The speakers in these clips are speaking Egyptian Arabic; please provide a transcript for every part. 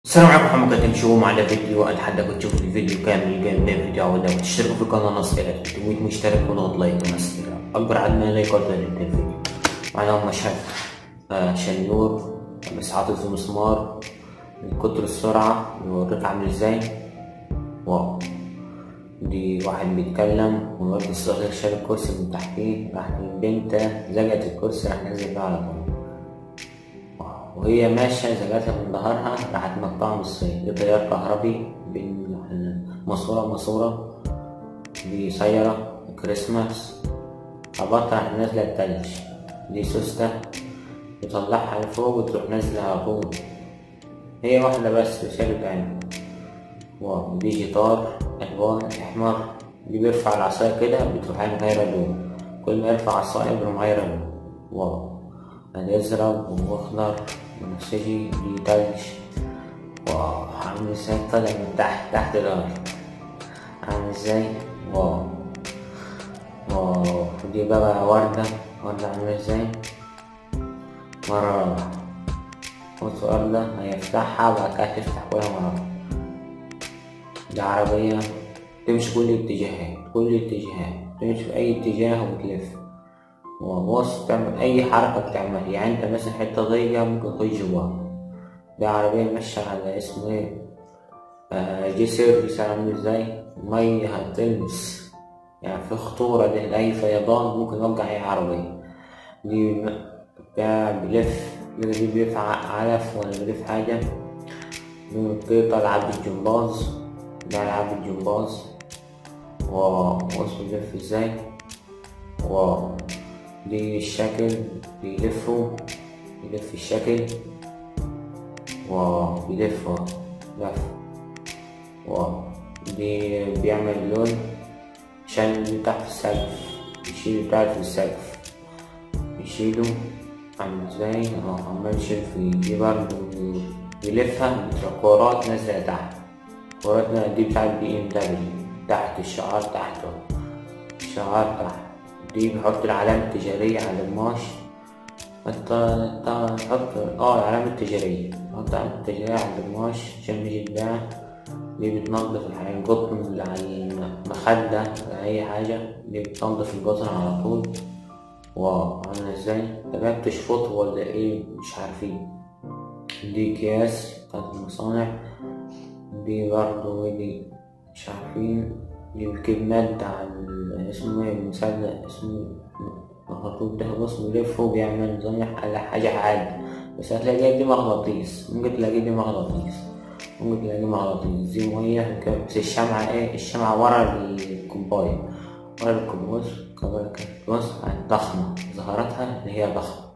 السلام عليكم ورحمة الله تمشوا معنا فيديو اتحداكم تشوفوا الفيديو كامل الجيم بلاي فيديو عودة وتشتركوا في القناة نصيرة 300 مشترك وضغط لايك ونصيرة أكبر عدد من اللايكات للفيديو معنا مشهد آه شنيور بس حاطط مسمار من كتر السرعة بيوريك عامل ازاي واو دي واحد بيتكلم والواد الصغير شال الكرسي من تحتيه راح البنت زجت الكرسي راح نزل بيه على طول وهي ماشية زجتها من ظهرها راحت مقطعة نصين دي تيار كهربي بين ماسورة وماسورة دي سيارة كريسماس هبطها راح نازلة التلج دي سوستة يطلعها لفوق وتروح نازلة على طول هي واحدة بس بشكل عين واو دي جيتار ألوان أحمر دي بيرفع العصاية كده بتروح مغيرة لون كل ما يرفع عصاية بيروح مغيرة لون واو الأزرق وأخضر بنفسجي دي تلج واو عامل ازاي طالع من تحت تحت الأرض عامل ازاي واو واو دي بقى وردة وردة عاملة ازاي مرة واحدة بص وردة هيفتحها وبعد كده تفتح كلها مرة واحدة دي عربية تمشي كل الاتجاهات كل الاتجاهات تمشي في أي اتجاه وتلف وبص تعمل أي حركة بتعملها يعني أنت مثلا حتة ضيقة ممكن تخش جواها دي عربية ماشية على اسمه ايه آه جي سيرفيس عامل ازاي مية هتلمس يعني في خطورة ده لأي فيضان ممكن يوقع أي عربية دي بتاع بيلف دي بيلف علف ولا بيلف حاجة دي طالعة بالجمباز ده ألعاب الجمباز وبص بيلف ازاي و دي الشكل بيلفوا بيلف الشكل وبيلف لف و دي بيعمل لون عشان تحت السقف يشيل بتاعت في السقف يشيله عامل ازاي اه عمال يشيل فيه دي برضه بيلفها بتروح كورات نازلة تحت كورات دي بتاعت بي ام دبليو تحت الشعار تحته الشعار تحت دي بحط العلامة التجارية على القماش انت تحط اه العلامة التجارية تحط العلامة التجارية على القماش عشان يجي يتباع دي بتنضف الحاجة القطن اللي على المخدة ولا أي حاجة دي بتنضف القطن على طول واو عاملة ازاي ده بتشفطه ولا ايه مش عارفين دي أكياس بتاعت المصانع دي برضه دي مش عارفين دي بتجيب مادة على اسمه ايه المسدس اسمه الخطوط ده بص بيلف وبيعمل نظام على حاجة عادي بس هتلاقي دي مغناطيس ممكن تلاقي دي مغناطيس ممكن تلاقي دي مغناطيس دي مية بس الشمعة ايه الشمعة ورا الكوباية ورا الكوباية بص ضخمة ظهرتها اللي هي ضخمة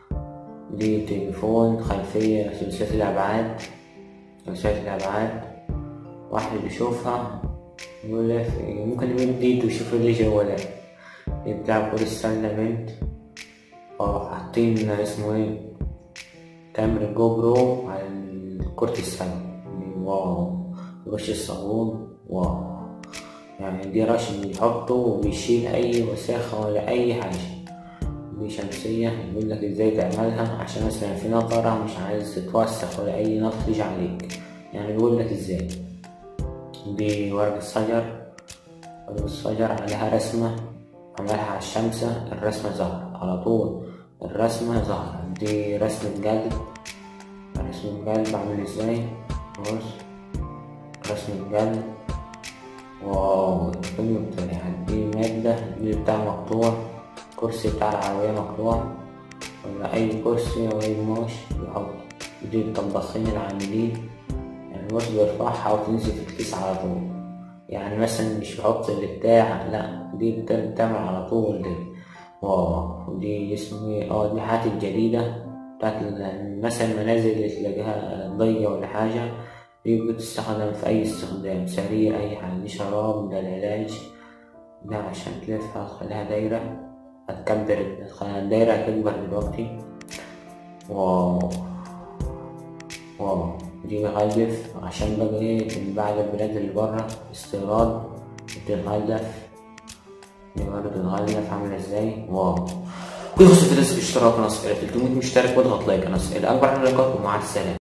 دي تليفون خلفية ثلاثية الأبعاد ثلاثية الأبعاد واحد بيشوفها يقول لك ممكن يمد ايده ويشوف اللي جوا ده بتاع كرة السلة بنت اه حاطين اسمه ايه كاميرا جو برو على كرة السلة واو رش الصابون واو يعني دي رش بيحطه وبيشيل أي وساخة ولا أي حاجة دي شمسية يقول لك ازاي تعملها عشان مثلا في نطرة مش عايز تتوسخ ولا أي نطر يجي عليك يعني بيقول لك ازاي دي ورق الشجر ورق الشجر عليها رسمة عملها على الشمسة الرسمة ظهر على طول الرسمة ظهر دي رسمة قلب رسمة قلب عامل ازاي بص رسمة قلب واو الفيلم بتاعي دي مادة دي بتاع مقطوع كرسي بتاع العربية مقطوع ولا أي كرسي أو أي قماش بيحط دي الطباخين العاملين يعني بص بيرفعها وتنزل في الكيس على طول يعني مثلا مش بحط اللي بتاع لا دي بتعمل على طول دي واو دي اسمه اه دي حاجات الجديدة بتاعت مثلا المنازل اللي تلاقيها ضيقة ولا حاجة دي بتستخدم في أي استخدام سريع أي حاجة دي شراب ده العلاج ده عشان تلفها تخليها دايرة هتكبر تخليها الدايرة هتكبر دلوقتي واو واو دي بغلف عشان بقى ايه تنباع للبلاد اللي برا استيراد بتتغلف دي برضه بتتغلف عاملة ازاي واو كل خصوص الاشتراك قناة 300 مشترك واضغط لايك قناة الأكبر على اللايكات ومع السلامة